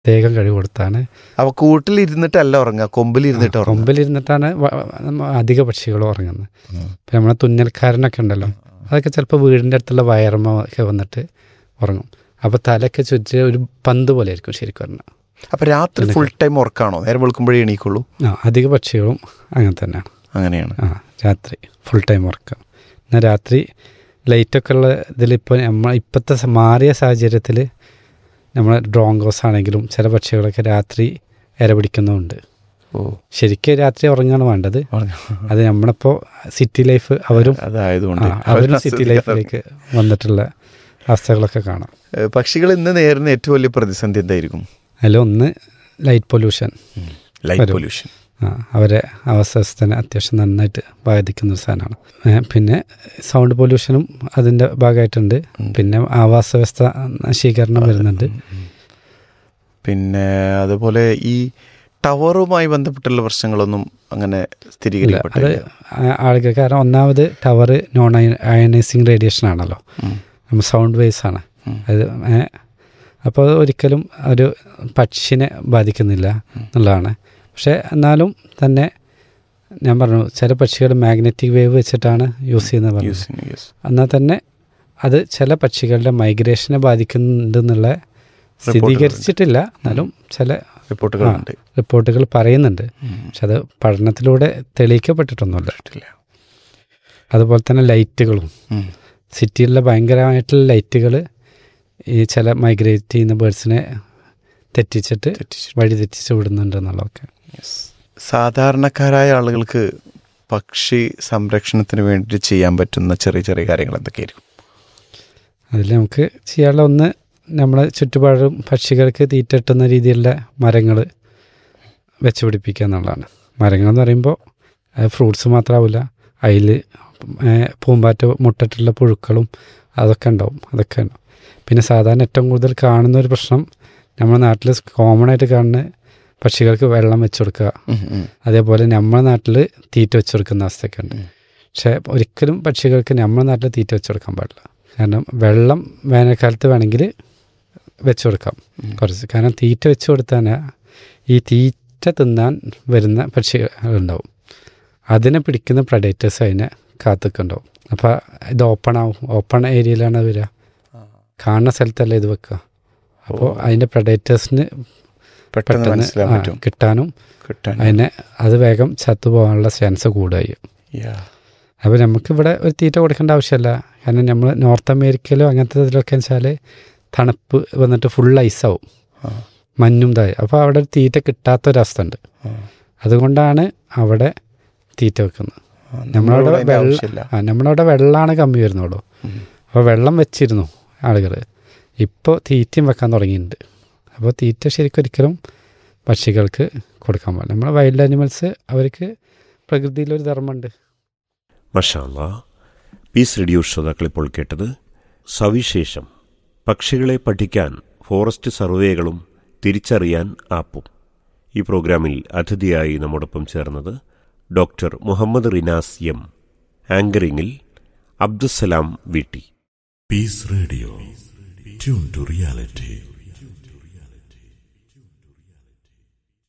പ്രത്യേകം കഴിവ് കൊടുത്താണ് അവ കൂട്ടിലിരുന്നിട്ടല്ല ഉറങ്ങുക കൊമ്പിലിരുന്നിട്ട് ഉറങ്ങുക കൊമ്പിലിരുന്നിട്ടാണ് വ- നമ്മ അധിക പക്ഷികൾ ഉറങ്ങുന്നത് ഇപ്പം നമ്മളെ തുന്നൽക്കാരനൊക്കെ ഉണ്ടല്ലോ അതൊക്കെ ചിലപ്പോൾ വീടിൻ്റെ അടുത്തുള്ള വയറമ്മ ഒക്കെ വന്നിട്ട് ഉറങ്ങും അപ്പോൾ തലയൊക്കെ ചുറ്റി ഒരു പന്ത് പോലെ ആയിരിക്കും ശരിക്കും പറഞ്ഞാൽ അപ്പൊ രാത്രി ഫുൾ ടൈം ഉറക്കാണോ നേരം വെളുക്കുമ്പോഴേ എണീക്കുള്ളൂ ആ അധിക പക്ഷികളും അങ്ങനെ തന്നെയാണ് അങ്ങനെയാണ് ആ രാത്രി ഫുൾ ടൈം ഉറക്കം എന്നാൽ രാത്രി ലൈറ്റൊക്കെ ഉള്ള ഇതിലിപ്പോൾ നമ്മൾ ഇപ്പോഴത്തെ സ- മാറിയ സാഹചര്യത്തിൽ നമ്മൾ ഡ്രോങ്കോസ് ആണെങ്കിലും ചില പക്ഷികളൊക്കെ രാത്രി ഇര പിടിക്കുന്നുമുണ്ട് ഓ ശരിക്കും രാത്രി ഉറങ്ങാണ് വേണ്ടത് പറഞ്ഞു. അത് നമ്മളിപ്പോൾ സിറ്റി ലൈഫ് അവരും അതായതുകൊണ്ട് ആ, അവരും അവര് സിറ്റി ലൈഫിലേക്ക് വന്നിട്ടുള്ള അവസ്ഥകളൊക്കെ കാണാം ഏഹ് പക്ഷികൾ ഇന്ന് നേരിടുന്ന ഏറ്റവും വലിയ പ്രതിസന്ധി എന്തായിരിക്കും അതിലൊന്ന് ലൈറ്റ് പൊല്യൂഷൻ ലൈറ്റ് വരും. പൊല്യൂഷൻ ആ അവരെ അവസ്ഥനെ അത്യാവശ്യം നന്നായിട്ട് ബാധിക്കുന്ന ഒരു സാധനമാണ് ഏ, പിന്നെ സൗണ്ട് പൊല്യൂഷനും അതിൻ്റെ ഭാഗമായിട്ടുണ്ട് പിന്നെ ആവാസ വ്യവസ്ഥ നശീകരണം വരുന്നുണ്ട് പിന്നെ അതുപോലെ ഈ ടവറുമായി ബന്ധപ്പെട്ടുള്ള പ്രശ്നങ്ങളൊന്നും അങ്ങനെ ഇല്ല അത് സ്ഥിരീകരിക്കപ്പെട്ടില്ല ആ- ആളുകൾ കാരണം ഒന്നാമത് ടവർ നോൺ അയനൈസിങ് റേഡിയേഷൻ ആണല്ലോ ഉം. നമ്മൾ സൗണ്ട് വേവ്സ് ആണ് ഉം. അത് ഏ, അപ്പോൾ അത് ഒരിക്കലും ഒരു പക്ഷിനെ ബാധിക്കുന്നില്ല എന്നുള്ളതാണ് പക്ഷേ എന്നാലും തന്നെ ഞാൻ പറഞ്ഞു ചില പക്ഷികൾ മാഗ്നറ്റിക് വേവ് വെച്ചിട്ടാണ് യൂസ് ചെയ്യുന്നത് പറഞ്ഞു Using, yes. എന്നാൽ തന്നെ അത് ചില പക്ഷികളുടെ മൈഗ്രേഷനെ ബാധിക്കുന്നുണ്ടെന്നുള്ള സ്ഥിരീകരിച്ചിട്ടില്ല എന്നാലും ചില റിപ്പോർട്ടുകളുണ്ട് റിപ്പോർട്ടുകൾ പറയുന്നുണ്ട് ഉം. പക്ഷെ അത് പഠനത്തിലൂടെ തെളിയിക്കപ്പെട്ടിട്ടൊന്നുമില്ല ഇല്ല. അതുപോലെ തന്നെ ലൈറ്റുകളും ഉം. സിറ്റിയിലെ ഭയങ്കരമായിട്ടുള്ള ലൈറ്റുകൾ ഈ ചില മൈഗ്രേറ്റ് ചെയ്യുന്ന ബേർഡ്സിനെ തെറ്റിച്ചിട്ട് തെറ്റിച്ച്. വഴി തെറ്റിച്ച് വിടുന്നുണ്ട് എന്നുള്ളതൊക്കെ Yes. സാധാരണക്കാരായ ആളുകൾക്ക് പക്ഷി സംരക്ഷണത്തിന് വേണ്ടി ചെയ്യാൻ പറ്റുന്ന ചെറിയ ചെറിയ കാര്യങ്ങൾ എന്തൊക്കെയായിരിക്കും അതിൽ നമുക്ക് ചെയ്യാനുള്ള ഒന്ന് നമ്മളെ ചുറ്റുപാടും പക്ഷികൾക്ക് തീറ്റ കിട്ടുന്ന രീതിയിലുള്ള മരങ്ങൾ വെച്ച് പിടിപ്പിക്കുക എന്നുള്ളതാണ് മരങ്ങൾ എന്ന് പറയുമ്പോൾ ഫ്രൂട്ട്സ് മാത്രമാവില്ല അതിൽ പൂമ്പാറ്റ മുട്ടിട്ടുള്ള പുഴുക്കളും അതൊക്കെ ഉണ്ടാവും അതൊക്കെ ഉണ്ടാവും പിന്നെ സാധാരണ ഏറ്റവും കൂടുതൽ കാണുന്ന ഒരു പ്രശ്നം നമ്മുടെ നാട്ടിൽ കോമൺ ആയിട്ട് കാണുന്ന പക്ഷികൾക്ക് വെള്ളം വെച്ച് കൊടുക്കുക ഉം, ഉം. അതേപോലെ നമ്മുടെ നാട്ടിൽ തീറ്റ വെച്ച് കൊടുക്കുന്ന അവസ്ഥയൊക്കെ ഉണ്ട് പക്ഷേ ഒരിക്കലും പക്ഷികൾക്ക് നമ്മുടെ നാട്ടിൽ തീറ്റ വെച്ച് കൊടുക്കാൻ പാടില്ല കാരണം വെള്ളം വേനൽക്കാലത്ത് വേണമെങ്കിൽ വെച്ച് കൊടുക്കാം കുറച്ച് കാരണം തീറ്റ വെച്ച് കൊടുത്താൽ ഈ തീറ്റ തിന്നാൻ വരുന്ന പക്ഷികളുണ്ടാവും അതിനെ പിടിക്കുന്ന പ്രഡേറ്റേഴ്സ് അതിനെ കാത്തുക്കുണ്ടാവും അപ്പോൾ ഇത് ഓപ്പൺ ആവും ഓപ്പൺ ഏരിയയിലാണ് അത് വരിക കാണുന്ന സ്ഥലത്തല്ല ഇത് വെക്കുക അപ്പോൾ അതിൻ്റെ പ്രഡേറ്റേഴ്സിന് പെട്ടെന്ന് പെട്ടെന്ന് മനസ്സിലാക്കാൻ ആ, പറ്റും കിട്ടാനും കിട്ടാൻ അതിനെ അത് വേഗം ചത്തുപോകാനുള്ള ചാൻസ് കൂടുകയും Yeah. അപ്പോൾ നമുക്കിവിടെ ഒരു തീറ്റ കൊടുക്കേണ്ട ആവശ്യമില്ല കാരണം നമ്മൾ നോർത്ത് അമേരിക്കയിലോ അങ്ങനത്തെ ഇതിലൊക്കെ വെച്ചാൽ തണുപ്പ് വന്നിട്ട് ഫുൾ ഐസാവും ആ. മഞ്ഞും തായി അപ്പോൾ അവിടെ ഒരു തീറ്റ കിട്ടാത്തൊരവസ്ഥ ഉണ്ട് ആ. അതുകൊണ്ടാണ് അവിടെ തീറ്റ വെക്കുന്നത് ആ, നമ്മളവിടെ നമ്മളവിടെ അതിന്റെ വെള്ള ആവശ്യമില്ല ആ നമ്മളവിടെ വെള്ളമാണ് കമ്മി വരുന്നുള്ളൂ ഉം. അപ്പോൾ വെള്ളം വെച്ചിരുന്നു ആളുകൾ ഇപ്പോൾ തീറ്റയും വെക്കാൻ തുടങ്ങിയിട്ടുണ്ട് അപ്പോൾ തീറ്റ ശരിക്കും ഒരിക്കലും പക്ഷികൾക്ക് കൊടുക്കാൻ പാടില്ല നമ്മളെ വൈൽഡ് ആനിമൽസ് അവർക്ക് പ്രകൃതിയിലൊരു ധർമ്മമുണ്ട് മഷാല്ല പീസ് റേഡിയോ ശ്രോതാക്കൾ ഇപ്പോൾ കേട്ടത് സവിശേഷം പക്ഷികളെ പഠിക്കാൻ ഫോറസ്റ്റ് സർവേകളും തിരിച്ചറിയാൻ ആപ്പും ഈ പ്രോഗ്രാമിൽ അതിഥിയായി നമ്മോടൊപ്പം ചേർന്നത് ഡോക്ടർ മുഹമ്മദ് റിനാസ് എം ആങ്കറിങ്ങിൽ Abdussalam Veetti Peace Radio. Tune to reality.